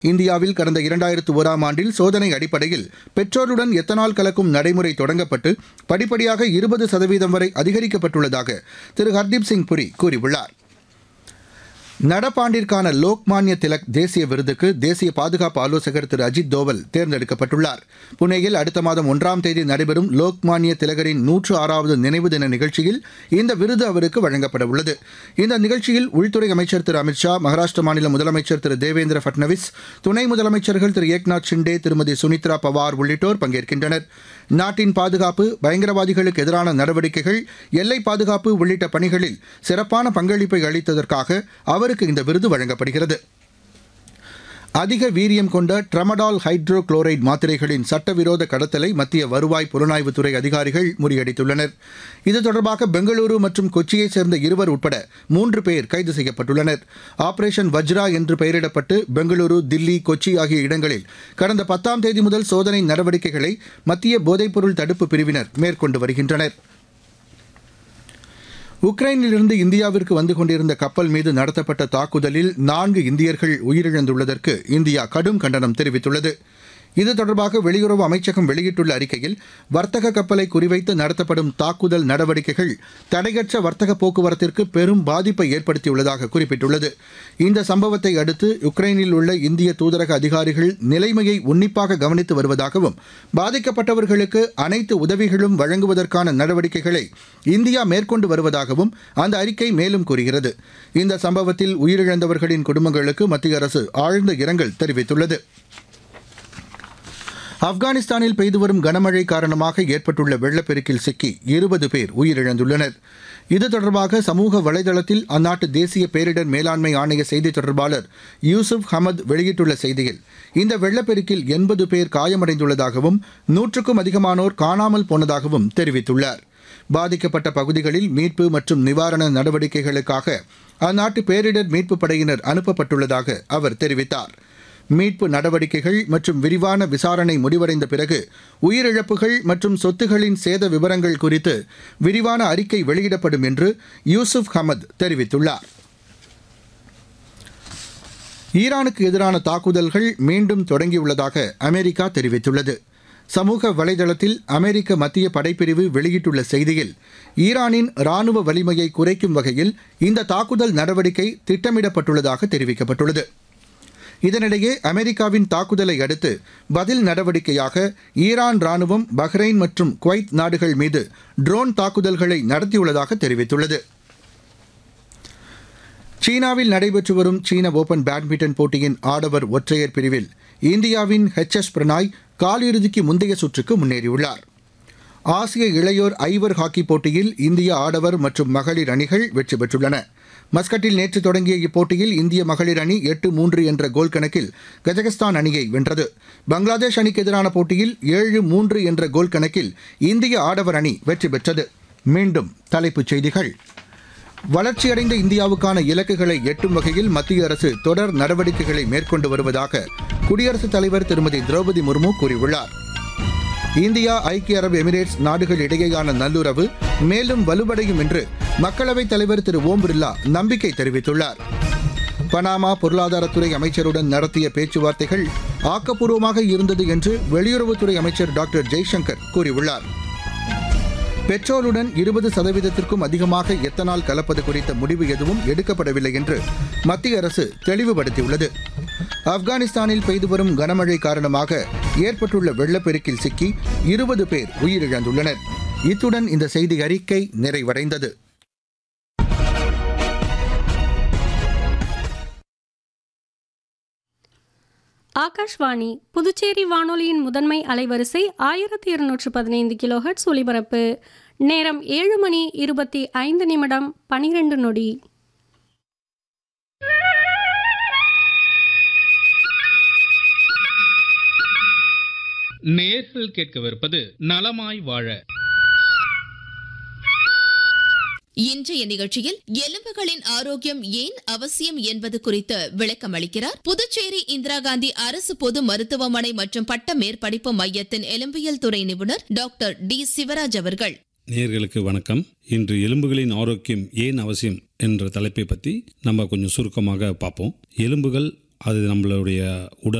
இந்தியாவில் கடந்த இரண்டாயிரத்து ஓராம் ஆண்டில் சோதனை அடிப்படையில் பெட்ரோலுடன் எத்தனால் கலக்கும் நடைமுறை தொடங்கப்பட்டு படிப்படியாக இருபது சதவீதம் வரை அதிகரிக்கப்பட்டுள்ளதாக திரு ஹர்தீப் சிங் புரி கூறியுள்ளார் நடப்பாண்டிற்கான லோக்மான்ய திலக் தேசிய விருதுக்கு தேசிய பாதுகாப்பு ஆலோசகர் திரு அஜித் தோவல் தேர்ந்தெடுக்கப்பட்டுள்ளார் புனேயில் அடுத்த மாதம் ஒன்றாம் தேதி நடைபெறும் லோக்மான்ய திலகரின் நூற்று ஆறாவது நினைவு தின நிகழ்ச்சியில் இந்த விருது அவருக்கு வழங்கப்பட உள்ளது இந்த நிகழ்ச்சியில் உள்துறை அமைச்சர் திரு அமித்ஷா மகாராஷ்டிர மாநில முதலமைச்சர் திரு தேவேந்திர பட்னவிஸ் துணை முதலமைச்சர்கள் திரு ஏக்நாத் ஷிண்டே திருமதி சுனித்ரா பவார் உள்ளிட்டோர் பங்கேற்கின்றனர் நாட்டின் பாதுகாப்பு பயங்கரவாதிகளுக்கு எதிரான நடவடிக்கைகள் எல்லை பாதுகாப்பு உள்ளிட்ட பணிகளில் சிறப்பான பங்களிப்பை அளித்ததற்காக அவருக்கு இந்த விருது வழங்கப்படுகிறது அதிக வீரியம் கொண்ட ட்ரமடால் ஹைட்ரோ குளோரைடு மாத்திரைகளின் சட்டவிரோத கடத்தலை மத்திய வருவாய் புலனாய்வுத்துறை அதிகாரிகள் முறியடித்துள்ளனர் இது தொடர்பாக பெங்களூரு மற்றும் கொச்சியைச் சேர்ந்த இருவர் உட்பட மூன்று பேர் கைது செய்யப்பட்டுள்ளனர் ஆபரேஷன் வஜ்ரா என்று பெயரிடப்பட்டு பெங்களூரு தில்லி கொச்சி ஆகிய இடங்களில் கடந்த பத்தாம் தேதி முதல் சோதனை நடவடிக்கைகளை மத்திய போதைப்பொருள் தடுப்பு பிரிவினர் மேற்கொண்டு வருகின்றனர் உக்ரைனிலிருந்து இந்தியாவிற்கு வந்து கொண்டிருந்த கப்பல் மீது நடத்தப்பட்ட தாக்குதலில் நான்கு இந்தியர்கள் உயிரிழந்துள்ளதற்கு இந்தியா கடும் கண்டனம் தெரிவித்துள்ளது இது தொடர்பாக வெளியுறவு அமைச்சகம் வெளியிட்டுள்ள அறிக்கையில் வர்த்தக கப்பலை குறிவைத்து நடத்தப்படும் தாக்குதல் நடவடிக்கைகள் தடையற்ற வர்த்தக போக்குவரத்திற்கு பெரும் பாதிப்பை ஏற்படுத்தியுள்ளதாக குறிப்பிட்டுள்ளது இந்த சம்பவத்தை அடுத்து உக்ரைனில் உள்ள இந்திய தூதரக அதிகாரிகள் நிலைமையை உன்னிப்பாக கவனித்து வருவதாகவும் பாதிக்கப்பட்டவர்களுக்கு அனைத்து உதவிகளும் வழங்குவதற்கான நடவடிக்கைகளை இந்தியா மேற்கொண்டு வருவதாகவும் அந்த அறிக்கை மேலும் கூறுகிறது இந்த சம்பவத்தில் உயிரிழந்தவர்களின் குடும்பங்களுக்கு மத்திய அரசு ஆழ்ந்த இரங்கல் தெரிவித்துள்ளது ஆப்கானிஸ்தானில் பெய்து வரும் கனமழை காரணமாக ஏற்பட்டுள்ள வெள்ளப்பெருக்கில் சிக்கி இருபது பேர் உயிரிழந்துள்ளனர் இது தொடர்பாக சமூக வலைதளத்தில் அந்நாட்டு தேசிய பேரிடர் மேலாண்மை ஆணைய செய்தித் தொடர்பாளர் யூசுப் ஹமத் வெளியிட்டுள்ள செய்தியில் இந்த வெள்ளப்பெருக்கில் எண்பது பேர் காயமடைந்துள்ளதாகவும் நூற்றுக்கும் அதிகமானோர் காணாமல் போனதாகவும் தெரிவித்துள்ளார் பாதிக்கப்பட்ட பகுதிகளில் மீட்பு மற்றும் நிவாரண நடவடிக்கைகளுக்காக அந்நாட்டு பேரிடர் மீட்புப் படையினர் அனுப்பப்பட்டுள்ளதாக அவர் தெரிவித்தார் மீட்பு நடவடிக்கைகள் மற்றும் விரிவான விசாரணை முடிவடைந்த பிறகு உயிரிழப்புகள் மற்றும் சொத்துகளின் சேத விவரங்கள் குறித்து விரிவான அறிக்கை வெளியிடப்படும் என்று யூசுப் ஹமத் தெரிவித்துள்ளார் ஈரானுக்கு எதிரான தாக்குதல்கள் மீண்டும் தொடங்கியுள்ளதாக அமெரிக்கா தெரிவித்துள்ளது சமூக வலைதளத்தில் அமெரிக்க மத்திய படைப்பிரிவு வெளியிட்டுள்ள செய்தியில் ஈரானின் ராணுவ வலிமையை குறைக்கும் வகையில் இந்த தாக்குதல் நடவடிக்கை திட்டமிடப்பட்டுள்ளதாக தெரிவிக்கப்பட்டுள்ளது இதனிடையே அமெரிக்காவின் தாக்குதலை அடுத்து பதில் நடவடிக்கையாக ஈரான் ராணுவம் பஹ்ரைன் மற்றும் குவைத் நாடுகள் மீது ட்ரோன் தாக்குதல்களை நடத்தியுள்ளதாக தெரிவித்துள்ளது சீனாவில் நடைபெற்று வரும் சீன ஓபன் பேட்மிண்டன் போட்டியின் ஆடவர் ஒற்றையர் பிரிவில் இந்தியாவின் ஹெச் எஸ் பிரணாய் காலிறுதிக்கு முந்தைய சுற்றுக்கு முன்னேறியுள்ளார் ஆசிய இளையோர் ஐவர் ஹாக்கி போட்டியில் இந்திய ஆடவர் மற்றும் மகளிர் அணிகள் வெற்றி பெற்றுள்ளன மஸ்கட்டில் நேற்று தொடங்கிய இப்போட்டியில் இந்திய மகளிர் அணி எட்டு மூன்று என்ற கோல் கணக்கில் கஜகஸ்தான் அணியை வென்றது பங்களாதேஷ் அணிக்கு எதிரான போட்டியில் ஏழு மூன்று என்ற கோல் கணக்கில் இந்திய ஆடவர் அணி வெற்றி பெற்றது மீண்டும் தலைப்புச் செய்திகள் வளர்ச்சியடைந்த இந்தியாவுக்கான இலக்குகளை எட்டும் வகையில் மத்திய அரசு தொடர் நடவடிக்கைகளை மேற்கொண்டு வருவதாக குடியரசுத் தலைவர் திருமதி திரௌபதி முர்மு கூறியுள்ளார் இந்தியா ஐக்கிய அரபு எமிரேட்ஸ் நாடுகள் இடையேயான நல்லுறவு மேலும் வலுவடையும் என்று மக்களவைத் தலைவர் திரு ஓம் பிர்லா நம்பிக்கை தெரிவித்துள்ளார் பனாமா பொருளாதாரத்துறை அமைச்சருடன் நடத்திய பேச்சுவார்த்தைகள் ஆக்கப்பூர்வமாக இருந்தது என்று வெளியுறவுத்துறை அமைச்சர் டாக்டர் ஜெய்சங்கர் கூறியுள்ளார் பெட்ரோலுடன் இருபது சதவீதத்திற்கும் அதிகமாக எத்தனால் கலப்பது குறித்த முடிவு எதுவும் எடுக்கப்படவில்லை என்று மத்திய அரசு தெளிவுபடுத்தியுள்ளது ஆப்கானிஸ்தானில் பெய்து வரும் கனமழை காரணமாக ஏற்பட்டுள்ள வெள்ளப்பெருக்கில் சிக்கி இருபது பேர் உயிரிழந்துள்ளனர் இத்துடன் இந்த செய்தி அறிக்கை நிறைவடைந்தது ஆகாஷ்வாணி புதுச்சேரி வானொலியின் முதன்மை அலைவரிசை ஆயிரத்தி இருநூற்று பதினைந்து கிலோஹெட்ஸ் ஒலிபரப்பு நேரம் ஏழு மணி இருபத்தி ஐந்து நிமிடம் பனிரெண்டு நொடி நேர்கள் கேட்கவிருப்பது நலமாய் வாழ இன்றைய நிகழ்ச்சியில் எலும்புகளின் ஆரோக்கியம் ஏன் அவசியம் என்பது குறித்து விளக்கம் அளிக்கிறார் புதுச்சேரி இந்திரா காந்தி அரசு பொது மருத்துவமனை மற்றும் பட்ட மேற்படிப்பு மையத்தின் எலும்பியல் துறை நிபுணர் டாக்டர் டி சிவராஜ் அவர்கள் நேயர்களுக்கு வணக்கம் இன்று எலும்புகளின் ஆரோக்கியம் ஏன் அவசியம் என்ற தலைப்பை பற்றி நம்ம கொஞ்சம் சுருக்கமாக பார்ப்போம் எலும்புகள் அது நம்மளுடைய உடல்